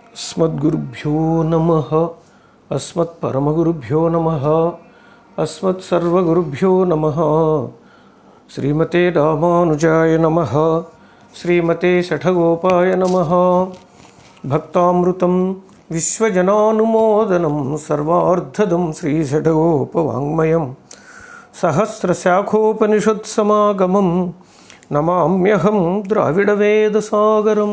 అస్మద్గురుభ్యో నమ అస్మత్పరమగురుభ్యో నమ అస్మత్సర్వగురుభ్యో నమ శ్రీమతే రామానుజాయ నమ శ్రీమతే శఠగోపాయ నమ భక్తామృతం విశ్వజనానుమోదనం సర్వార్ధదం శ్రీషఠగోపవాङ्మయం సహస్రశాఖోపనిషత్సమాగమం నమామ్యహం ద్రావిడవేదసాగరం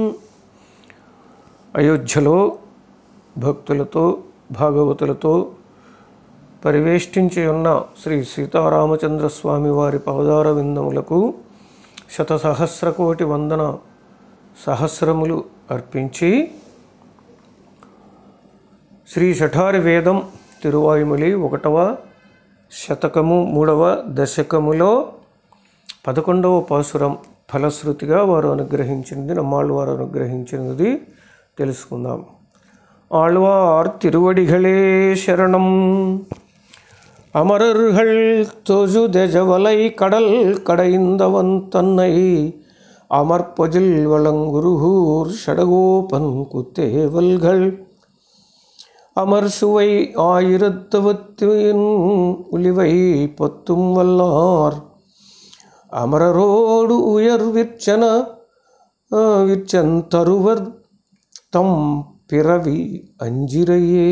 అయోధ్యలో భక్తులతో భాగవతులతో పరివేష్టించి ఉన్న శ్రీ సీతారామచంద్ర స్వామి వారి పవదార విందములకు శత సహస్ర కోటి వందన సహస్రములు అర్పించి శ్రీ శఠారి వేదం తిరువాయుమలి ఒకటవ శతకము మూడవ దశకములో పదకొండవ పాసురం ఫలశ్రుతిగా వారు అనుగ్రహించినది నమ్మాళ్ళు వారు అనుగ్రహించినది తెలుసుకుందాం ఆళ్వార్ తిరువడిகளே శరణం அமரர்கள் தொழுதெஜவலை கடல் கடைந்தவன் தன்னை அமர்பொஜில் வளங்குருகூர் ஷடகோபன் குத்தேவல்கள் அமர் சுவை ஆயிரத்தவத்தின் உலிவை பத்தும் வல்லார் அமரரோடு உயர் விற்சன விற்சன் தருவர் தம் பிறவி అంజిరయే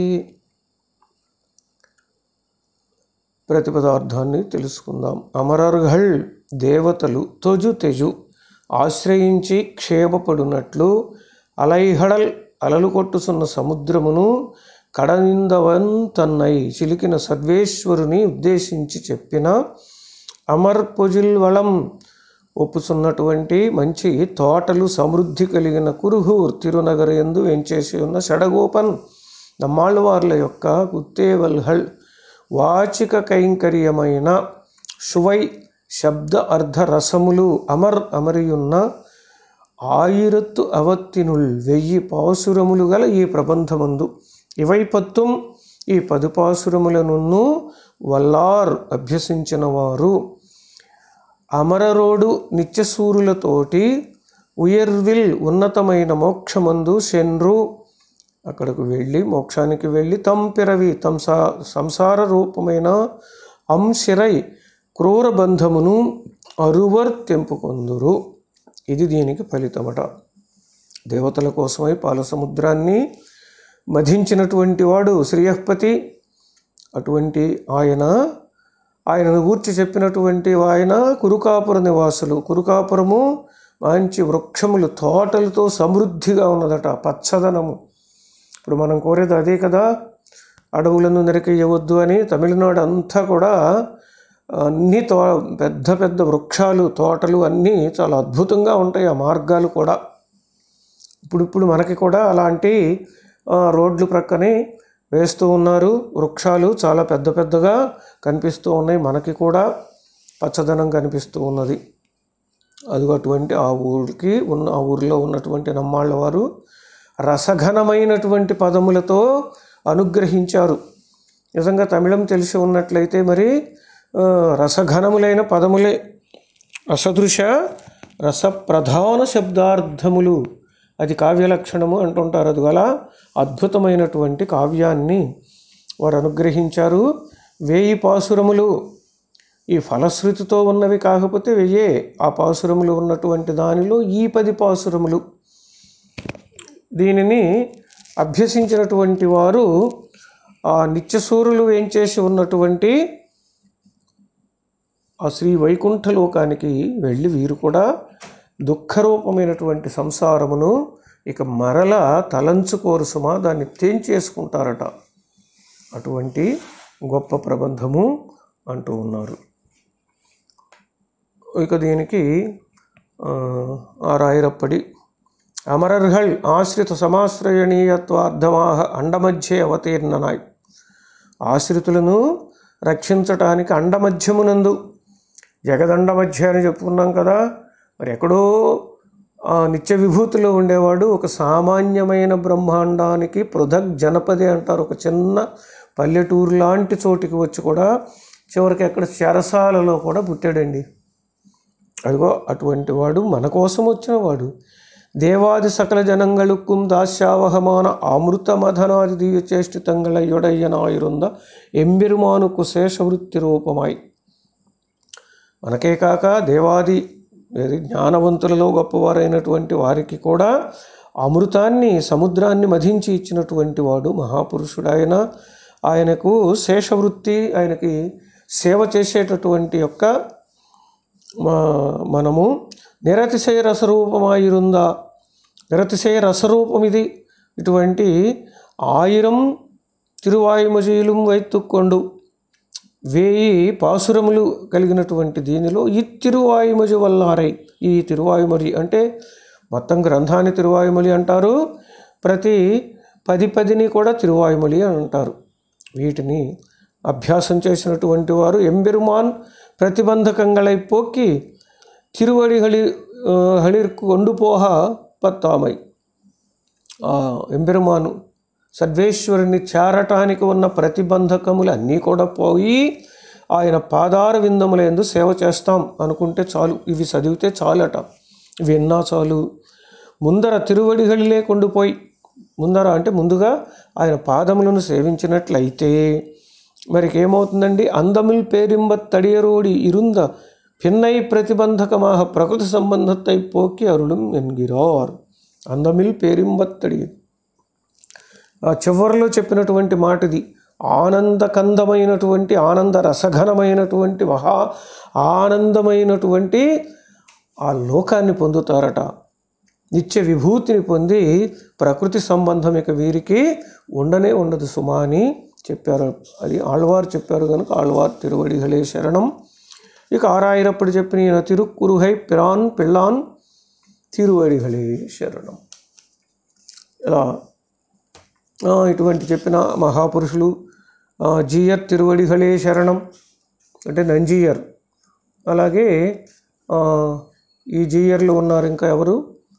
ప్రతిపదార్థాన్ని తెలుసుకుందాం అమరర్హల్ దేవతలు తొజు తెజు ఆశ్రయించి క్షేమపడునట్లు అలైహడల్ అలలు కొట్టుసున్న సముద్రమును కడనిందవన్ తన్నై చిలికిన సర్వేశ్వరుని ఉద్దేశించి చెప్పిన అమర్ పొజిల్వళం ఒప్పుచున్నటువంటి మంచి తోటలు సమృద్ధి కలిగిన కురుహూర్ తిరునగర ఎందు వెంచేసి ఉన్న షడగోపన్ నమ్మాళ్ళవార్ల యొక్క గుత్తేవల్హల్ వాచిక కైంకర్యమైన శువై శబ్ద అర్ధ రసములు అమర్ అమరియున్న ఆయిరత్తు అవత్తినుల్ వెయ్యి పాసురములు గల ఈ ప్రబంధమందు ఇవై పత్తుం ఈ పది పాసురములనున్ను వల్లార్ అభ్యసించిన వారు అమరరోడు నిత్యసూరులతోటి ఉయర్విల్ ఉన్నతమైన మోక్షమందు శెన్రు అక్కడకు వెళ్ళి మోక్షానికి వెళ్ళి తంపిరవి తం సంసార రూపమైన అంశిరై క్రూర బంధమును అరువర్ తెంపుకొందురు ఇది దీనికి ఫలితమట దేవతల కోసమై పాలసముద్రాన్ని మధించినటువంటి వాడు శ్రీయపతి అటువంటి ఆయన ఆయనను గూర్చి చెప్పినటువంటి ఆయన కురుకాపుర నివాసులు కురుకాపురము మంచి వృక్షములు తోటలతో సమృద్ధిగా ఉన్నదట పచ్చదనము ఇప్పుడు మనం కోరేది అదే కదా అడవులను నరికేయవద్దు అని తమిళనాడు అంతా కూడా అన్ని తో పెద్ద పెద్ద వృక్షాలు తోటలు అన్నీ చాలా అద్భుతంగా ఉంటాయి ఆ మార్గాలు కూడా ఇప్పుడు ఇప్పుడు మనకి కూడా అలాంటి రోడ్లు ప్రక్కనే వేస్తూ ఉన్నారు వృక్షాలు చాలా పెద్ద పెద్దగా కనిపిస్తూ ఉన్నాయి మనకి కూడా పచ్చదనం కనిపిస్తూ ఉన్నది అది అటువంటి ఆ ఊరికి ఉన్న ఆ ఊరిలో ఉన్నటువంటి నమ్మాళ్ళ వారు రసఘనమైనటువంటి పదములతో అనుగ్రహించారు నిజంగా తమిళం తెలిసి ఉన్నట్లయితే మరి రసఘనములైన పదములే రసదృశ రసప్రధాన శబ్దార్థములు అది కావ్య లక్షణము అంటుంటారు అది గల అద్భుతమైనటువంటి కావ్యాన్ని వారు అనుగ్రహించారు వేయి పాసురములు ఈ ఫలశ్రుతితో ఉన్నవి కాకపోతే వెయ్యే ఆ పాసురములు ఉన్నటువంటి దానిలో ఈ పది పాసురములు దీనిని అభ్యసించినటువంటి వారు ఆ నిత్యసూరులు వేంచేసి ఉన్నటువంటి ఆ శ్రీ వైకుంఠ లోకానికి వెళ్ళి వీరు కూడా దుఃఖరూపమైనటువంటి సంసారమును ఇక మరల తలంచుకోరు సుమా దాన్ని తేంచేసుకుంటారట అటువంటి గొప్ప ప్రబంధము అంటూ ఉన్నారు ఇక దీనికి ఆ రాయరప్పడి అమరర్హల్ ఆశ్రిత సమాశ్రయణీయత్వార్థమాహ అండమధ్యే అవతీర్ణనాయ్ ఆశ్రితులను రక్షించటానికి అండమధ్యమునందు జగదండ మధ్య అని చెప్పుకున్నాం కదా మరి ఎక్కడో నిత్య విభూతిలో ఉండేవాడు ఒక సామాన్యమైన బ్రహ్మాండానికి పృథక్ జనపది అంటారు ఒక చిన్న పల్లెటూరు లాంటి చోటికి వచ్చి కూడా చివరికి ఎక్కడ చెరసాలలో కూడా పుట్టాడండి అదిగో అటువంటి వాడు మన కోసం వచ్చిన వాడు தேவாதி சகல ஜனங்களுக்கும் தாஸ்யாவகமான அமிர்தமதனாதி திவ்ய చేష్టితంగళయుడయ్యనాయిరుంద ఎంబెరుమానుకు శేషవృత్తి రూపమాయి మనకే కాక దేవాది ఏది జ్ఞానవంతులలో గొప్పవారైనటువంటి వారికి కూడా అమృతాన్ని సముద్రాన్ని మధించి ఇచ్చినటువంటి వాడు మహాపురుషుడు ఆయన ఆయనకు శేషవృత్తి ఆయనకి సేవ చేసేటటువంటి యొక్క మా- మనము నిరతిశయ రసరూపమాయిరుందా నిరతిశయ రసరూపం ఇది ఇటువంటి ఆయిరం తిరువాయుమజీలు వైతుక్కొండు వేయి పాసురములు కలిగినటువంటి దీనిలో ఈ తిరువాయుమజి వల్లారై ఈ తిరువాయుమలి అంటే మొత్తం గ్రంథాన్ని తిరువాయుమలి అంటారు ప్రతి పది పదిని కూడా తిరువాయుమలి అని అంటారు వీటిని అభ్యాసం చేసినటువంటి వారు ఎంబెరుమాన్ ప్రతిబంధకంగళై పోక్కి తిరువడి హళి ఆ, హళిర్కు కొండుపోహ పత్తామై ఆ ఎంబెరుమాను సర్వేశ్వరుని చేరటానికి ఉన్న ప్రతిబంధకములు అన్నీ కూడా పోయి ఆయన పాదార విందములందు సేవ చేస్తాం అనుకుంటే చాలు ఇవి చదివితే చాలట విన్నా చాలు ముందర తిరువడిగలిలే కొండిపోయి ముందర అంటే ముందుగా ఆయన పాదములను సేవించినట్లయితే మరికి ఏమవుతుందండి అందమిల్ పేరింబ తడియరోడి ఇరుంద పిన్నై ప్రతిబంధకమాహ ప్రకృతి సంబంధத்தை పోకి అరుళం ఎన్గిరార్ అందమిల్ పేరింబత్తడి ఆ చివరిలో చెప్పినటువంటి మాటది ఆనందకందమైనటువంటి ఆనంద రసఘనమైనటువంటి మహా ఆనందమైనటువంటి ఆ లోకాన్ని పొందుతారట నిత్య విభూతిని పొంది ప్రకృతి సంబంధం ఇక వీరికి ఉండనే ఉండదు సుమా అని చెప్పారు అది ఆళ్వారు చెప్పారు కనుక ఆళ్వార్ తిరువడిగలే శరణం ఇక ఆరాయిరప్పుడు చెప్పిన ఈయన తిరుక్కురుహై పిరాన్ పిళ్ళాన్ తిరువడిగలే శరణం ఇలా ఆ, ఇటువంటి చెప్పిన మహాపురుషులు ఆ, జీయర్ తిరువడిగలే శరణం అంటే నంజీయర్ అలాగే ఆ, ఈ జీయర్లు ఉన్నారు ఇంకా ఎవరు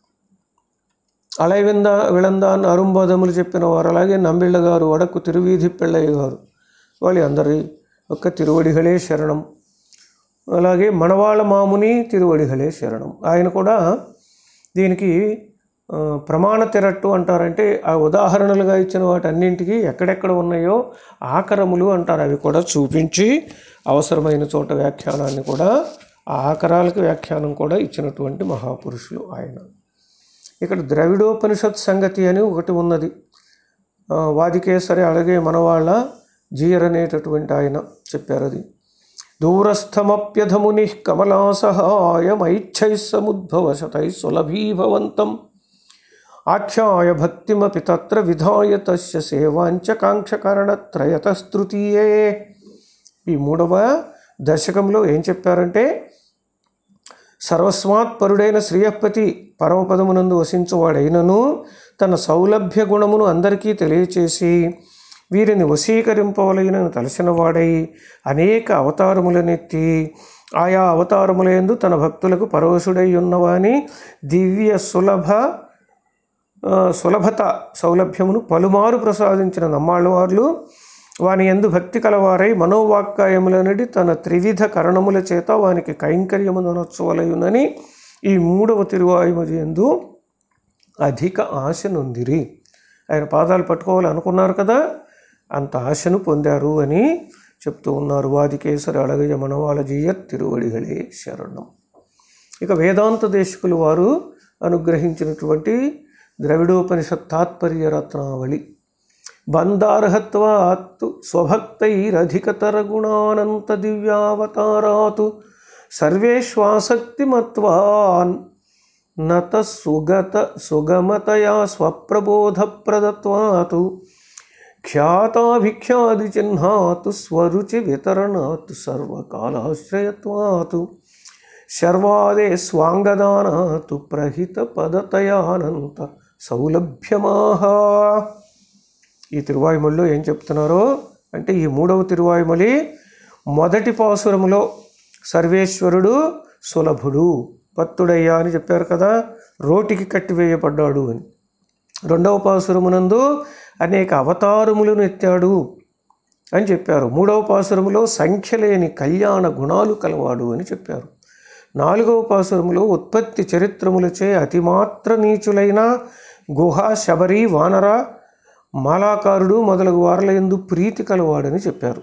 అలైవింద విళందాన్ అరుంబోధములు చెప్పిన వారు అలాగే నంబిళ్ళ గారు వడకు తిరువీధి పిళ్ళయ్య గారు వాళ్ళ అందరి యొక్క తిరువడిగలే శరణం అలాగే మనవాళ్ళ మాముని తిరువడిగలే శరణం ఆయన కూడా దీనికి ఆ, ప్రమాణ తెరట్టు అంటారంటే ఆ ఉదాహరణలుగా ఇచ్చిన వాటన్నింటికి ఎక్కడెక్కడ ఉన్నాయో ఆకరములు అంటారు అవి కూడా చూపించి అవసరమైన చోట వ్యాఖ్యానాన్ని కూడా ఆ ఆకరాలకు వ్యాఖ్యానం కూడా ఇచ్చినటువంటి మహాపురుషులు ఆయన ఇక్కడ ద్రవిడోపనిషత్ సంగతి అని ఒకటి ఉన్నది ఆ, వాదికేసరి అలాగే మనవాళ్ళ జీయర్ అనేటటువంటి ఆయన చెప్పారు అది దూరస్థమప్యధముని కమలాసహాయమైచ్ఛై సముద్భవశతై సులభీభవంతం ఆఖ్యాయ భక్తిమపి తత్ర విధాయ తస్య సేవాంచ కాంక్షకరణత్రయతస్తృతీయే ఈ మూడవ దశకంలో ఏం చెప్పారంటే సర్వస్మాత్ పరుడైన శ్రీయపతి పరమపదమునందు వసించువాడైనను తన సౌలభ్య గుణమును అందరికీ తెలియచేసి వీరిని వశీకరింపవలైనను తలసిన వాడై అనేక అవతారములనెత్తి ఆయా అవతారములందు తన భక్తులకు పరవశుడై ఉన్నవాని దివ్య సులభ ఆ, సులభత సౌలభ్యమును పలుమారు ప్రసాదించిన నమ్మాళ్ళవార్లు వాని ఎందు భక్తి కలవారై మనోవాక్కాయములనడి తన త్రివిధ కరణముల చేత వానికి కైంకర్యమునొచ్చవలయునని ఈ మూడవ తిరువాయుమది ఎందు అధిక ఆశ నొందిరి ఆయన పాదాలు పట్టుకోవాలి అనుకున్నారు కదా అంత ఆశను పొందారు అని చెప్తూ ఉన్నారు వాదికేశ్వర అడగజ మనవాళ జీయ తిరువడిగలే శరణం ఇక వేదాంత దేశకులు వారు అనుగ్రహించినటువంటి ద్రవిడోపనిషత్ తాత్పర్య రత్నావళి బంధార్హత్వాత్తు స్వభక్తైరధికతర గుణానంత దివ్యావతారాతు సర్వేష్వాసక్తిమత్వాన్ నత సుగత సుగమతయా స్వప్రబోధప్రదత్వాతు ఖ్యాతాభిఖ్యాది చిహ్నాతు స్వరుచి వితరణాతు సర్వకాలాశ్రయత్వాతు శర్వాదే స్వాంగదానాతు ప్రహిత పదతయానంత సౌలభ్యమాహ ఈ తిరువాయుమలిలో ఏం చెప్తున్నారో అంటే ఈ మూడవ తిరువాయుమలి మొదటి పాసురములో సర్వేశ్వరుడు సులభుడు పత్తుడయ్యా అని చెప్పారు కదా రోటికి కట్టివేయబడ్డాడు అని రెండవ పాసురమునందు అనేక అవతారములను ఎత్తాడు అని చెప్పారు మూడవ పాసురములో సంఖ్యలేని కళ్యాణ గుణాలు కలవాడు అని చెప్పారు నాలుగవ పాసురములో ఉత్పత్తి చరిత్రములచే అతిమాత్ర నీచులైన గుహ శబరి వానర మాలాకారుడు మొదలగు వారల ఎందు ప్రీతి కలవాడని చెప్పారు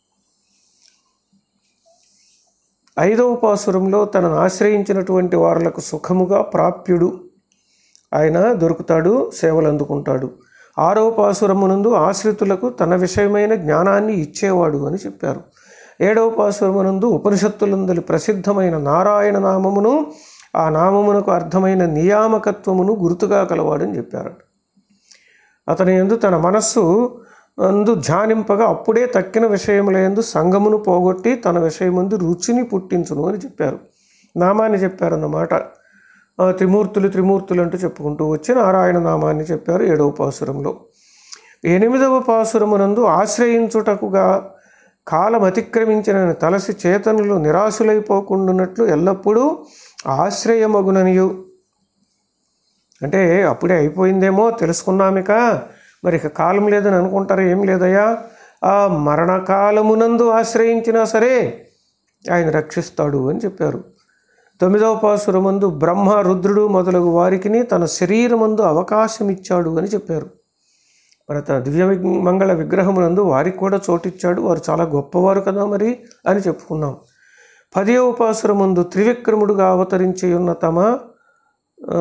ఐదవ పాసురంలో తనను ఆశ్రయించినటువంటి వారులకు సుఖముగా ప్రాప్యుడు ఆయన దొరుకుతాడు సేవలు అందుకుంటాడు ఆరవ పాసురమునందు ఆశ్రితులకు తన విషయమైన జ్ఞానాన్ని ఇచ్చేవాడు అని చెప్పారు ఏడవ పాసురమునందు ఉపనిషత్తులందలి ప్రసిద్ధమైన నారాయణ నామమును ఆ నామమునకు అర్థమైన నియామకత్వమును గుర్తుగా కలవాడని చెప్పారట అతని ఎందు తన మనస్సు అందు ధ్యానింపగా అప్పుడే తక్కిన విషయములందు సంగమును పోగొట్టి తన విషయమందు రుచిని పుట్టించును అని చెప్పారు నామాన్ని చెప్పారన్నమాట ఆ త్రిమూర్తులు త్రిమూర్తులు అంటూ చెప్పుకుంటూ వచ్చి నారాయణ నామాన్ని చెప్పారు ఏడవ పాసురంలో ఎనిమిదవ పాసురమునందు ఆశ్రయించుటకుగా కాలం అతిక్రమించిన తలసి చేతనులు నిరాశులైపోకుండాన్నట్లు ఎల్లప్పుడూ ఆశ్రయమగుననియు అంటే అప్పుడే అయిపోయిందేమో తెలుసుకున్నామిక మరి ఇక కాలం లేదని అనుకుంటారు ఏం లేదయ్యా ఆ మరణకాలమునందు ఆశ్రయించినా సరే ఆయన రక్షిస్తాడు అని చెప్పారు తొమ్మిదవ పాసురమందు బ్రహ్మ రుద్రుడు మొదలగు వారికిని తన శరీరమందు అవకాశం ఇచ్చాడు అని చెప్పారు మరి తన దివ్య వి- మంగళ విగ్రహమునందు వారికి కూడా చోటిచ్చాడు వారు చాలా గొప్పవారు కదా మరి అని చెప్పుకున్నాం పదవ ఉపాసురమందు త్రివిక్రముడుగా అవతరించి ఉన్న తమ ఆ,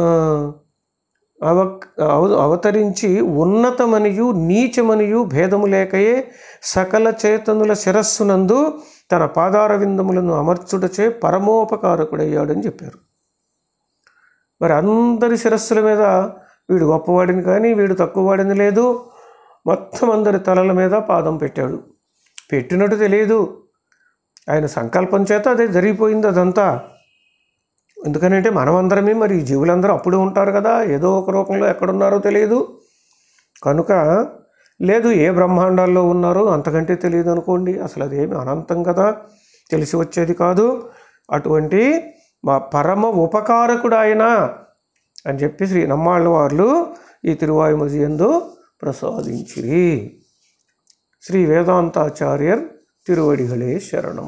అవ అవ- అవతరించి ఉన్నతమనియు నీచమనియు భేదము లేకయే సకల చేతనుల శిరస్సునందు తన పాదార విందములను అమర్చుటచే పరమోపకారకుడయ్యాడని చెప్పారు మరి అందరి శిరస్సుల మీద వీడు గొప్పవాడిని కానీ వీడు తక్కువవాడిని లేదు మొత్తం అందరి తలల మీద పాదం పెట్టాడు పెట్టినట్టు తెలియదు ఆయన సంకల్పం చేత అదే జరిగిపోయింది అదంతా ఎందుకనంటే మనమందరమే మరి ఈ జీవులందరూ అప్పుడు ఉంటారు కదా ఏదో ఒక రూపంలో ఎక్కడున్నారో తెలియదు కనుక లేదు ఏ బ్రహ్మాండాల్లో ఉన్నారో అంతకంటే తెలియదు అనుకోండి అసలు అదేమి అనంతం కదా తెలిసి వచ్చేది కాదు అటువంటి మా పరమ ఉపకారకుడు ఆయన అని చెప్పి శ్రీ నమ్మాళ్ళ వార్లు ఈ తిరువాయుమజి ఎందు ప్రసాదించిరి శ్రీ వేదాంతాచార్యర్ తిరువడిகளே శరణం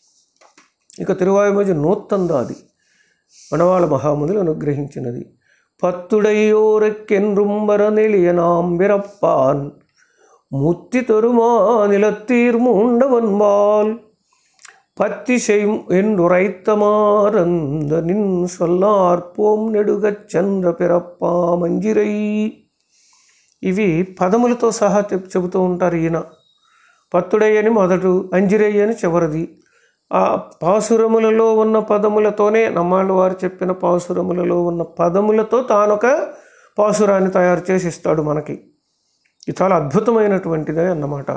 ఇక తిరువాయుమజి నూత్తందాది మనవాళ మహామునులు అనుగ్రహించినది பத்துடையோருக்கென்றும்பர நெளியனாம் பிறப்பான் முத்தி தருமா நிலத்தீர் மூண்டவன்பால் பத்தி செய்யும் என்றுரைத்தமாறந்த நின் சொல்லார்పోం నెడుగச் చంద్ర పిరప్పా మంజిరై ఇవి పదములతో సహా చెప్ చెబుతూ ఉంటారు ఈయన పత్తుడై అని మొదటు అంజిరై అని చివరిది ఆ పాసురములలో ఉన్న పదములతోనే నమ్మాళ్ళ వారు చెప్పిన పాసురములలో ఉన్న పదములతో తానొక పాసురాన్ని తయారు చేసి ఇస్తాడు మనకి ఇది చాలా అద్భుతమైనటువంటిదే అన్నమాట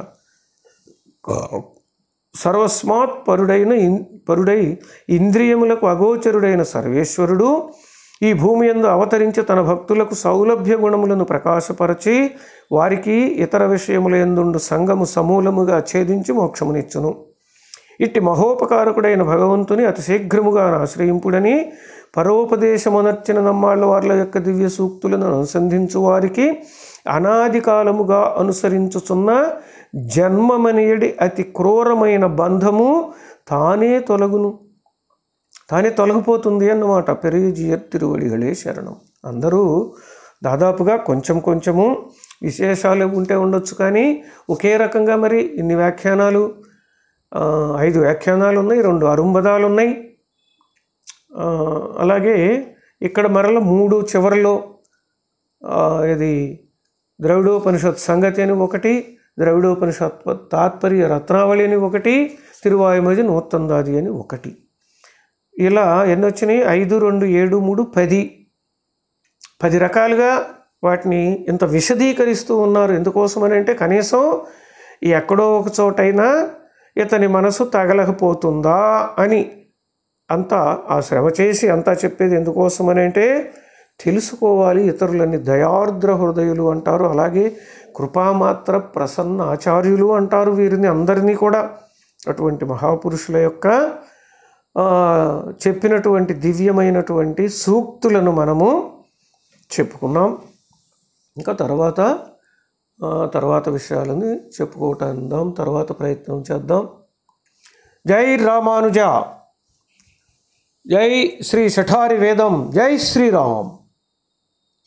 సర్వస్మాత్ పరుడైన ఇన్- పరుడై ఇంద్రియములకు అగోచరుడైన సర్వేశ్వరుడు ఈ భూమి యందు అవతరించి తన భక్తులకు సౌలభ్య గుణములను ప్రకాశపరచి వారికి ఇతర విషయముల యందుండు సంగము సమూలముగా ఛేదించి మోక్షమునిచ్చును ఇట్టి మహోపకారకుడైన భగవంతుని అతి శీఘ్రముగా ఆశ్రయింపుడని పరోపదేశమునర్చిన నమ్మాళ్ళ వార్ల యొక్క దివ్య సూక్తులను అనుసంధించు వారికి అనాది కాలముగా అనుసరించుచున్న జన్మమనియడి అతి క్రూరమైన బంధము తానే తొలగును తానే తొలగిపోతుంది అన్నమాట పెరిగిజియర్ తిరువడిగలే శరణం అందరూ దాదాపుగా కొంచెం కొంచెము విశేషాలు ఉంటే ఉండొచ్చు కానీ ఒకే రకంగా మరి ఇన్ని వ్యాఖ్యానాలు ఆ, ఐదు వ్యాఖ్యానాలు ఉన్నాయి రెండు అరుంబదాలు ఉన్నాయి ఆ, అలాగే ఇక్కడ మరల మూడు చివరిలో ఆ, ఇది ద్రవిడోపనిషత్ సంగతి అని ఒకటి ద్రవిడోపనిషత్ తాత్పర్య రత్నావళి అని ఒకటి తిరువాయుమది నూత్తందాది అని ఒకటి ఇలా ఎన్ని వచ్చినాయి ఐదు రెండు ఏడు మూడు పది పది రకాలుగా వాటిని ఇంత విశదీకరిస్తూ ఉన్నారు ఎందుకోసమని అంటే కనీసం ఎక్కడో ఒక చోటైనా ఇతని మనసు తగలకపోతుందా అని అంతా ఆ శ్రమ చేసి అంతా చెప్పేది ఎందుకోసమని అంటే తెలుసుకోవాలి ఇతరులని దయార్ద్ర హృదయులు అంటారు అలాగే కృపామాత్ర ప్రసన్న ఆచార్యులు అంటారు వీరిని అందరినీ కూడా అటువంటి మహాపురుషుల యొక్క ఆ, చెప్పినటువంటి దివ్యమైనటువంటి సూక్తులను మనము చెప్పుకున్నాం ఇంకా తర్వాత ఆ, తర్వాత విషయాలని చెప్పుకోవటాందాం తర్వాత ప్రయత్నం చేద్దాం జై రామానుజ జై శ్రీ శఠారి వేదం జై శ్రీరామ్